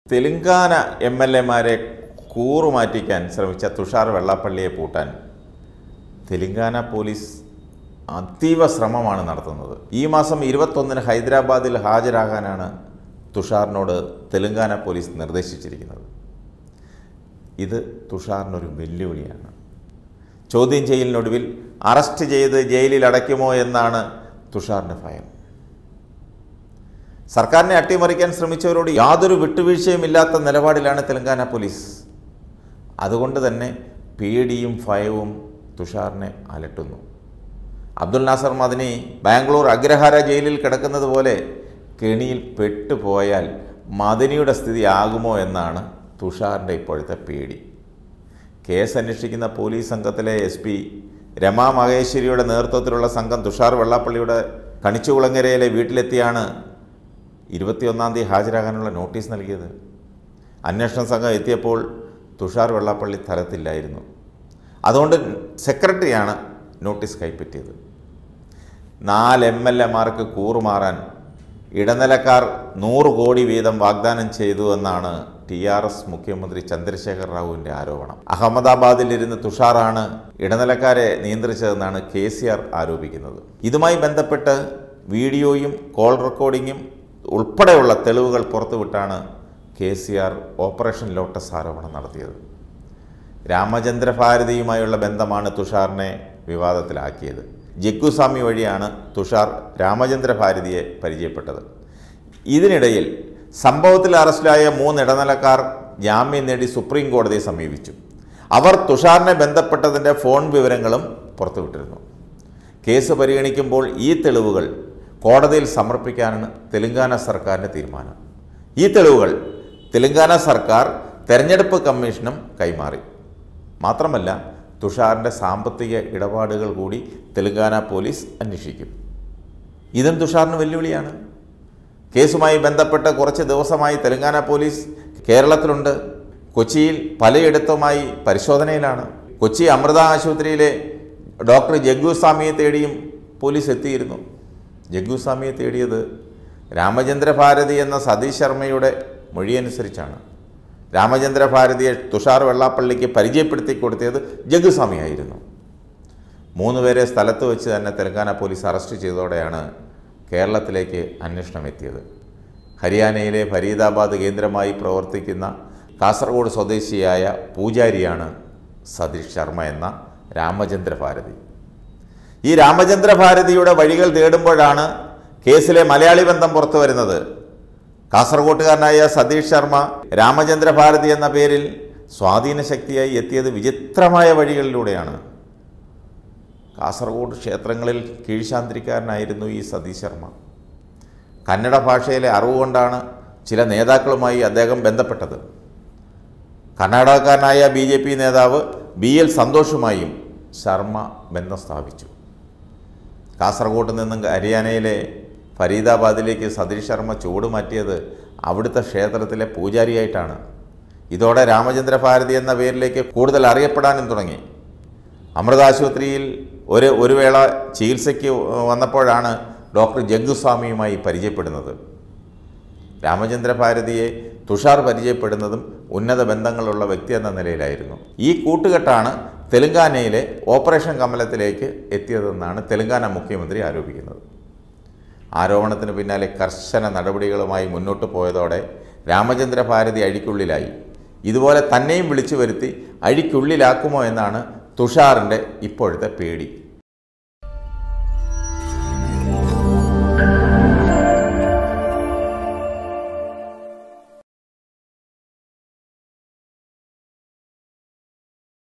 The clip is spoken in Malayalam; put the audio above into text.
തെലുങ്കാന എം എൽ എമാരെ കൂറുമാറ്റിക്കാൻ ശ്രമിച്ച തുഷാർ വെള്ളാപ്പള്ളിയെ പൂട്ടാൻ തെലുങ്കാന പോലീസ് അതീവ ശ്രമമാണ് നടത്തുന്നത് ഈ മാസം ഇരുപത്തൊന്നിന് ഹൈദരാബാദിൽ ഹാജരാകാനാണ് തുഷാറിനോട് തെലുങ്കാന പോലീസ് നിർദ്ദേശിച്ചിരിക്കുന്നത് ഇത് തുഷാറിനൊരു വെല്ലുവിളിയാണ് ചോദ്യം ചെയ്യലിനൊടുവിൽ അറസ്റ്റ് ചെയ്ത് ജയിലിൽ അടയ്ക്കുമോ എന്നാണ് തുഷാറിൻ്റെ ഭയം സർക്കാരിനെ അട്ടിമറിക്കാൻ ശ്രമിച്ചവരോട് യാതൊരു വിട്ടുവീഴ്ചയുമില്ലാത്ത നിലപാടിലാണ് തെലങ്കാന പോലീസ് അതുകൊണ്ട് തന്നെ പേടിയും ഭയവും തുഷാറിനെ അലട്ടുന്നു അബ്ദുൽ നാസർ മദനി ബാംഗ്ലൂർ അഗ്രഹാര ജയിലിൽ കിടക്കുന്നത് പോലെ കെണിയിൽ പെട്ടുപോയാൽ മദനിയുടെ സ്ഥിതി ആകുമോ എന്നാണ് തുഷാറിൻ്റെ ഇപ്പോഴത്തെ പേടി കേസ് അന്വേഷിക്കുന്ന പോലീസ് സംഘത്തിലെ എസ് പി രമാ മഹേശ്വരിയുടെ നേതൃത്വത്തിലുള്ള സംഘം തുഷാർ വെള്ളാപ്പള്ളിയുടെ കണിച്ചുകുളങ്ങരയിലെ വീട്ടിലെത്തിയാണ് ഇരുപത്തിയൊന്നാം തീയതി ഹാജരാകാനുള്ള നോട്ടീസ് നൽകിയത് അന്വേഷണ സംഘം എത്തിയപ്പോൾ തുഷാർ വെള്ളാപ്പള്ളി സ്ഥലത്തില്ലായിരുന്നു അതുകൊണ്ട് സെക്രട്ടറിയാണ് നോട്ടീസ് കൈപ്പറ്റിയത് നാല് എം എൽ എമാർക്ക് കൂറുമാറാൻ ഇടനിലക്കാർ നൂറ് കോടി വീതം വാഗ്ദാനം ചെയ്തു എന്നാണ് ടി ആർ എസ് മുഖ്യമന്ത്രി ചന്ദ്രശേഖർ റാവുവിൻ്റെ ആരോപണം അഹമ്മദാബാദിലിരുന്ന് തുഷാറാണ് ഇടനിലക്കാരെ നിയന്ത്രിച്ചതെന്നാണ് കെ സി ആർ ആരോപിക്കുന്നത് ഇതുമായി ബന്ധപ്പെട്ട് വീഡിയോയും കോൾ റെക്കോർഡിങ്ങും ഉൾപ്പെടെയുള്ള തെളിവുകൾ പുറത്തുവിട്ടാണ് K C R operation lotus ആരോപണം നടത്തിയത് രാമചന്ദ്ര ഭാരതിയുമായുള്ള ബന്ധമാണ് തുഷാറിനെ വിവാദത്തിലാക്കിയത് ജഗ്ഗുസ്വാമി വഴിയാണ് തുഷാർ രാമചന്ദ്ര ഭാരതിയെ പരിചയപ്പെട്ടത് ഇതിനിടയിൽ സംഭവത്തിൽ അറസ്റ്റിലായ മൂന്ന് ഇടനിലക്കാർ ജാമ്യം നേടി സുപ്രീം കോടതിയെ സമീപിച്ചു അവർ തുഷാറിനെ ബന്ധപ്പെട്ടതിൻ്റെ ഫോൺ വിവരങ്ങളും പുറത്തുവിട്ടിരുന്നു കേസ് പരിഗണിക്കുമ്പോൾ ഈ തെളിവുകൾ കോടതിയിൽ സമർപ്പിക്കാനാണ് തെലങ്കാന സർക്കാരിൻ്റെ തീരുമാനം ഈ തെളിവുകൾ തെലങ്കാന സർക്കാർ തെരഞ്ഞെടുപ്പ് കമ്മീഷനും കൈമാറി മാത്രമല്ല തുഷാറിൻ്റെ സാമ്പത്തിക ഇടപാടുകൾ കൂടി തെലങ്കാന പോലീസ് അന്വേഷിക്കും ഇതും തുഷാറിന് വെല്ലുവിളിയാണ് കേസുമായി ബന്ധപ്പെട്ട് കുറച്ച് ദിവസമായി തെലങ്കാന പോലീസ് കേരളത്തിലുണ്ട് കൊച്ചിയിൽ പലയിടത്തുമായി പരിശോധനയിലാണ് കൊച്ചി അമൃത ആശുപത്രിയിലെ ഡോക്ടർ ജഗ്ഗുസ്വാമിയെ തേടിയും പോലീസ് എത്തിയിരുന്നു ജഗ്ഗുസ്വാമിയെ തേടിയത് രാമചന്ദ്ര ഭാരതി എന്ന സതീഷ് ശർമ്മയുടെ മൊഴിയനുസരിച്ചാണ് രാമചന്ദ്ര ഭാരതിയെ തുഷാർ വെള്ളാപ്പള്ളിക്ക് പരിചയപ്പെടുത്തി കൊടുത്തത് ജഗ്ഗുസ്വാമിയായിരുന്നു മൂന്ന് പേരെ സ്ഥലത്ത് വെച്ച് തന്നെ തെലങ്കാന പോലീസ് അറസ്റ്റ് ചെയ്തതോടെയാണ് കേരളത്തിലേക്ക് അന്വേഷണം എത്തിയത് ഹരിയാനയിലെ ഫരീദാബാദ് കേന്ദ്രമായി പ്രവർത്തിക്കുന്ന കാസർഗോഡ് സ്വദേശിയായ പൂജാരിയാണ് സതീഷ് ശർമ്മ എന്ന രാമചന്ദ്ര ഭാരതി ഈ രാമചന്ദ്ര ഭാരതിയുടെ വഴികൾ തേടുമ്പോഴാണ് കേസിലെ മലയാളി ബന്ധം പുറത്തു വരുന്നത് കാസർഗോട്ടുകാരനായ സതീഷ് ശർമ്മ രാമചന്ദ്ര ഭാരതി എന്ന പേരിൽ സ്വാധീന ശക്തിയായി എത്തിയത് വിചിത്രമായ വഴികളിലൂടെയാണ് കാസർഗോഡ് ക്ഷേത്രങ്ങളിൽ കീഴ്ശാന്തിരിക്കാരനായിരുന്നു ഈ സതീഷ് ശർമ്മ കന്നഡ ഭാഷയിലെ അറിവ് കൊണ്ടാണ് ചില നേതാക്കളുമായി അദ്ദേഹം ബന്ധപ്പെട്ടത് കർണാടകക്കാരനായ ബി ജെ പി നേതാവ് ബി എൽ സന്തോഷുമായും ശർമ്മ ബന്ധം സ്ഥാപിച്ചു കാസർഗോഡ് നിന്നും ഹരിയാനയിലെ ഫരീദാബാദിലേക്ക് സതീഷ് ശർമ്മ ചൂടുമാറ്റിയത് അവിടുത്തെ ക്ഷേത്രത്തിലെ പൂജാരിയായിട്ടാണ് ഇതോടെ രാമചന്ദ്ര ഭാരതി എന്ന പേരിലേക്ക് കൂടുതൽ അറിയപ്പെടാനും തുടങ്ങി അമൃത ആശുപത്രിയിൽ ഒരു ഒരു വേള ചികിത്സയ്ക്ക് വന്നപ്പോഴാണ് ഡോക്ടർ ജഗ്ഗുസ്വാമിയുമായി പരിചയപ്പെടുന്നത് രാമചന്ദ്ര ഭാരതിയെ തുഷാർ പരിചയപ്പെടുന്നതും ഉന്നത ബന്ധങ്ങളുള്ള വ്യക്തി എന്ന നിലയിലായിരുന്നു ഈ കൂട്ടുകെട്ടാണ് തെലങ്കാനയിലെ ഓപ്പറേഷൻ കമലത്തിലേക്ക് എത്തിയതെന്നാണ് തെലങ്കാന മുഖ്യമന്ത്രി ആരോപിക്കുന്നത് ആരോപണത്തിന് പിന്നാലെ കർശന നടപടികളുമായി മുന്നോട്ട് പോയതോടെ രാമചന്ദ്ര ഭാരതി അഴിക്കുള്ളിലായി ഇതുപോലെ തന്നെയും വിളിച്ചു വരുത്തി അഴിക്കുള്ളിലാക്കുമോ എന്നാണ് തുഷാറിൻ്റെ ഇപ്പോഴത്തെ പേടി